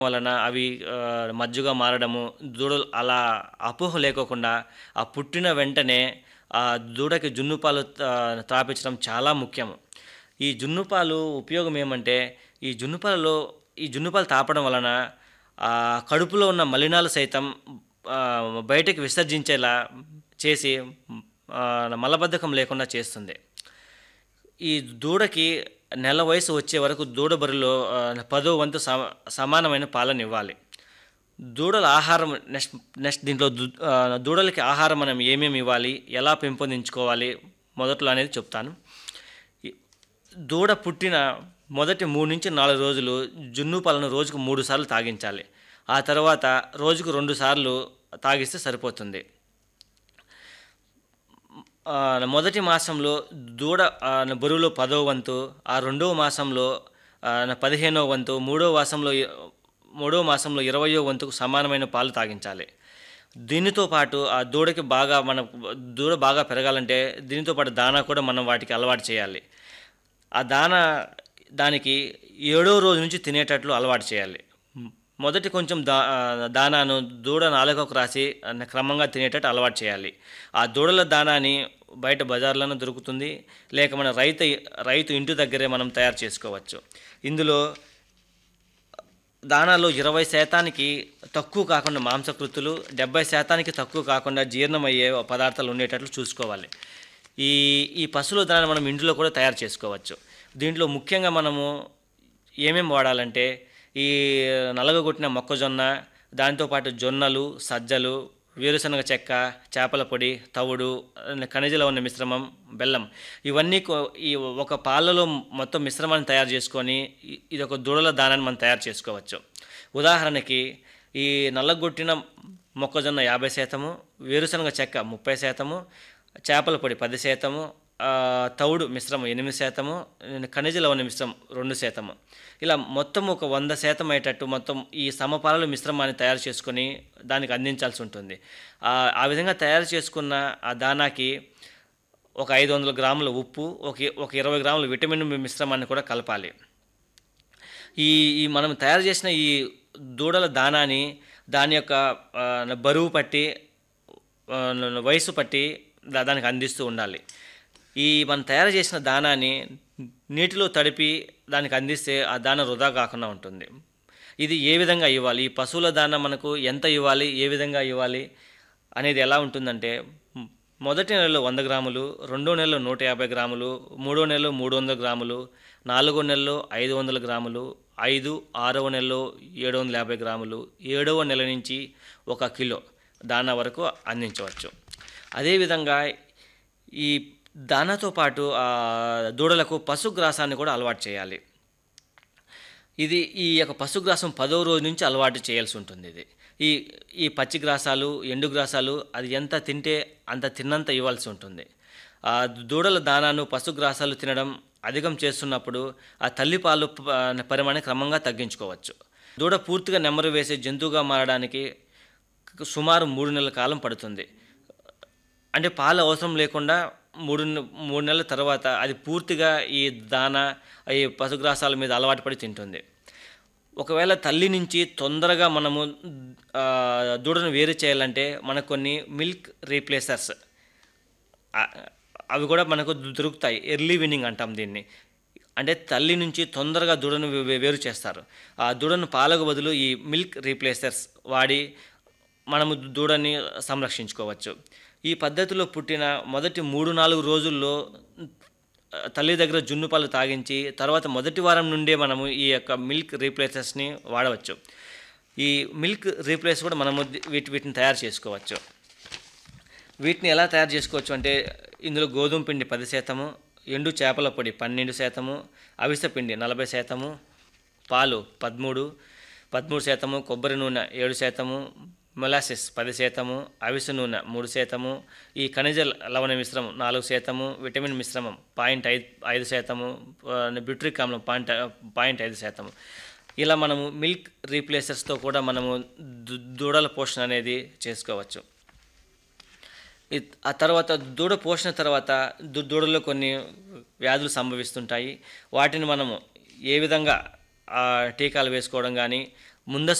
వలన అవి ఆ, మజ్జుగా మారడము దూడలు అలా అపోహ లేకోకుండా ఆ పుట్టిన వెంటనే ఆ దూడకి జున్ను పాలు ఆ, త్రాపించడం చాలా ముఖ్యము ఈ జున్ను పాలు ఉపయోగం ఏమంటే ఈ జున్ను పాలలో ఈ జున్ను పాలు తాపడం వలన ఆ కడుపులో ఉన్న మలినాలు సైతం ఆ, బయటకు విసర్జించేలా చేసి ఆ, మలబద్ధకం లేకుండా చేస్తుంది ఈ దూడకి నెల వయసు వచ్చే వరకు దూడ బరిలో ఆ, పదో వంతు సమ సమానమైన పాలన ఇవ్వాలి దూడల ఆహారం నెక్స్ట్ నెక్స్ట్ దీంట్లో దు- ఆ, దూడలకి ఆహారం మనం ఏమేమి ఇవ్వాలి ఎలా పెంపొందించుకోవాలి మొదట్లో అనేది చెప్తాను ఈ దూడ పుట్టిన మొదటి మూడు నుంచి నాలుగు రోజులు జున్ను పాలను రోజుకు మూడు సార్లు తాగించాలి ఆ తర్వాత రోజుకు రెండు సార్లు తాగిస్తే సరిపోతుంది ఆ, మొదటి మాసంలో దూడ ఆ, బరువులో పదవ వంతు ఆ రెండవ మాసంలో ఆ, పదిహేనవ వంతు మూడవ మాసంలో ఇ- మూడవ మాసంలో ఇరవయో వంతుకు సమానమైన పాలు తాగించాలి దీనితో పాటు ఆ దూడకి బాగా మన దూడ బాగా పెరగాలంటే దీనితో పాటు దానా కూడా మనం వాటికి అలవాటు చేయాలి ఆ దానా దానికి ఏడో రోజు నుంచి తినేటట్లు అలవాటు చేయాలి మ్, మొదటి కొంచెం దా ఆ, దానాను దూడ నాలుగకు రాసి ఆ, క్రమంగా తినేటట్టు అలవాటు చేయాలి ఆ దూడల దానాని బయట బజార్లోనే దొరుకుతుంది లేక మన రైతు రైతు ఇంటి దగ్గరే మనం తయారు చేసుకోవచ్చు ఇందులో దానాలో ఇరవై శాతానికి తక్కువ కాకుండా మాంసకృతులు డెబ్బై శాతానికి తక్కువ కాకుండా జీర్ణమయ్యే పదార్థాలు ఉండేటట్లు చూసుకోవాలి ఈ ఈ పశువుల దానాన్ని మనం ఇంట్లో కూడా తయారు చేసుకోవచ్చు దీంట్లో ముఖ్యంగా మనము ఏమేమి వాడాలంటే ఈ నలగగొట్టిన మొక్కజొన్న దాంతోపాటు జొన్నలు సజ్జలు వేరుశనగ చెక్క చేపల పొడి తవుడు ఖనిజల ఉన్న మిశ్రమం బెల్లం ఇవన్నీ కో- ఈ ఒక పాలలో మొత్తం మిశ్రమాన్ని తయారు చేసుకొని ఇ- ఇది ఒక దూడల దానాన్ని మనం తయారు చేసుకోవచ్చు ఉదాహరణకి ఈ నల్లగొట్టిన మొక్కజొన్న యాభై శాతము వేరుశనగ చెక్క ముప్పై శాతము చేపల పొడి పది శాతము ఆ, తౌడు మిశ్రమం ఎనిమిది శాతము ఖనిజ లవణ మిశ్రమం రెండు శాతము ఇలా మొత్తం ఒక వంద శాతం అయ్యేటట్టు మొత్తం ఈ సమపాలల మిశ్రమాన్ని తయారు చేసుకొని దానికి అందించాల్సి ఉంటుంది ఆ ఆ విధంగా తయారు చేసుకున్న ఆ దానాకి ఒక ఐదు వందల గ్రాముల ఉప్పు ఒక ఒక ఇరవై గ్రాముల విటమిన్ మిశ్రమాన్ని కూడా కలపాలి ఈ ఈ మనం తయారు చేసిన ఈ దూడల దానాన్ని దాని యొక్క ఆ, బరువు పట్టి ఆ, వయసు పట్టి దా- దానికి అందిస్తూ ఉండాలి ఈ మనం తయారు చేసిన దానాన్ని నీటిలో తడిపి దానికి అందిస్తే ఆ దాన వృధా కాకుండా ఉంటుంది ఇది ఏ విధంగా ఇవ్వాలి ఈ పశువుల దాన మనకు ఎంత ఇవ్వాలి ఏ విధంగా ఇవ్వాలి అనేది ఎలా ఉంటుందంటే మ్, మొదటి నెలలో వంద గ్రాములు రెండో నెలలో నూట యాభై గ్రాములు మూడో నెలలో మూడు వందల గ్రాములు నాలుగో నెలలో ఐదు వందల గ్రాములు ఐదు ఆరవ నెలలో ఏడు వందల యాభై గ్రాములు ఏడవ నెల నుంచి ఒక కిలో దానా వరకు అందించవచ్చు అదేవిధంగా ఈ దానాతో పాటు ఆ దూడలకు పశుగ్రాసాన్ని కూడా అలవాటు చేయాలి ఇది ఈ యొక్క పశుగ్రాసం పదో రోజు నుంచి అలవాటు చేయాల్సి ఉంటుంది ఇది ఈ ఈ పచ్చి గ్రాసాలు ఎండు గ్రాసాలు అది ఎంత తింటే అంత తిన్నంత ఇవ్వాల్సి ఉంటుంది ఆ దూడల దానాను పశుగ్రాసాలు తినడం అధికం చేస్తున్నప్పుడు ఆ తల్లిపాలు ప- పరిమాణం క్రమంగా తగ్గించుకోవచ్చు దూడ పూర్తిగా నెమ్మరు వేసే జంతువుగా మారడానికి సుమారు మూడు నెలల కాలం పడుతుంది అంటే పాలు అవసరం లేకుండా మూడు నె- మూడు నెలల తర్వాత అది పూర్తిగా ఈ దాన ఈ పశుగ్రాసాల మీద అలవాటు పడి తింటుంది ఒకవేళ తల్లి నుంచి తొందరగా మనము ఆ, దూడను వేరు చేయాలంటే మనకు కొన్ని మిల్క్ రీప్లేసర్స్ ఆ, అవి కూడా మనకు దొ- దొరుకుతాయి ఎర్లీ విన్నింగ్ అంటాం దీన్ని అంటే తల్లి నుంచి తొందరగా దూడను వే- వే- వేరు చేస్తారు ఆ దూడను పాలకు బదులు ఈ మిల్క్ రీప్లేసర్స్ వాడి మనము దూడని సంరక్షించుకోవచ్చు ఈ పద్ధతిలో పుట్టిన మొదటి మూడు నాలుగు రోజుల్లో ఆ, తల్లి దగ్గర జున్ను పాలు తాగించి తర్వాత మొదటి వారం నుండే మనము ఈ యొక్క మిల్క్ రీప్లేసర్స్ని వాడవచ్చు ఈ మిల్క్ రీప్లేస్ కూడా మనము ది- వీటి వీటిని తయారు చేసుకోవచ్చు వీటిని ఎలా తయారు చేసుకోవచ్చు అంటే ఇందులో గోధుమ పిండి పది శాతము ఎండు చేపల పొడి పన్నెండు శాతము అవిసె పిండి నలభై శాతము పాలు పదమూడు పదమూడు శాతము కొబ్బరి నూనె ఏడు శాతము మొలాసిస్ పది శాతము అవిసె నూనె మూడు శాతము ఈ ఖనిజ లవణ మిశ్రమం నాలుగు శాతము విటమిన్ మిశ్రమం పాయింట్ ఐదు ఐదు శాతము ఆ, బ్యూట్రిక్ ఆమ్లం పాయింట్ పాయింట్ ఐదు శాతము ఇలా మనము మిల్క్ రీప్లేసర్స్తో కూడా మనము దు- దూడల పోషణ అనేది చేసుకోవచ్చు ఈ- ఆ తర్వాత దూడ పోషణ తర్వాత దు- దూడలో కొన్ని వ్యాధులు సంభవిస్తుంటాయి వాటిని మనము ఏ విధంగా ఆ టీకాలు వేసుకోవడం కానీ ముందస్తు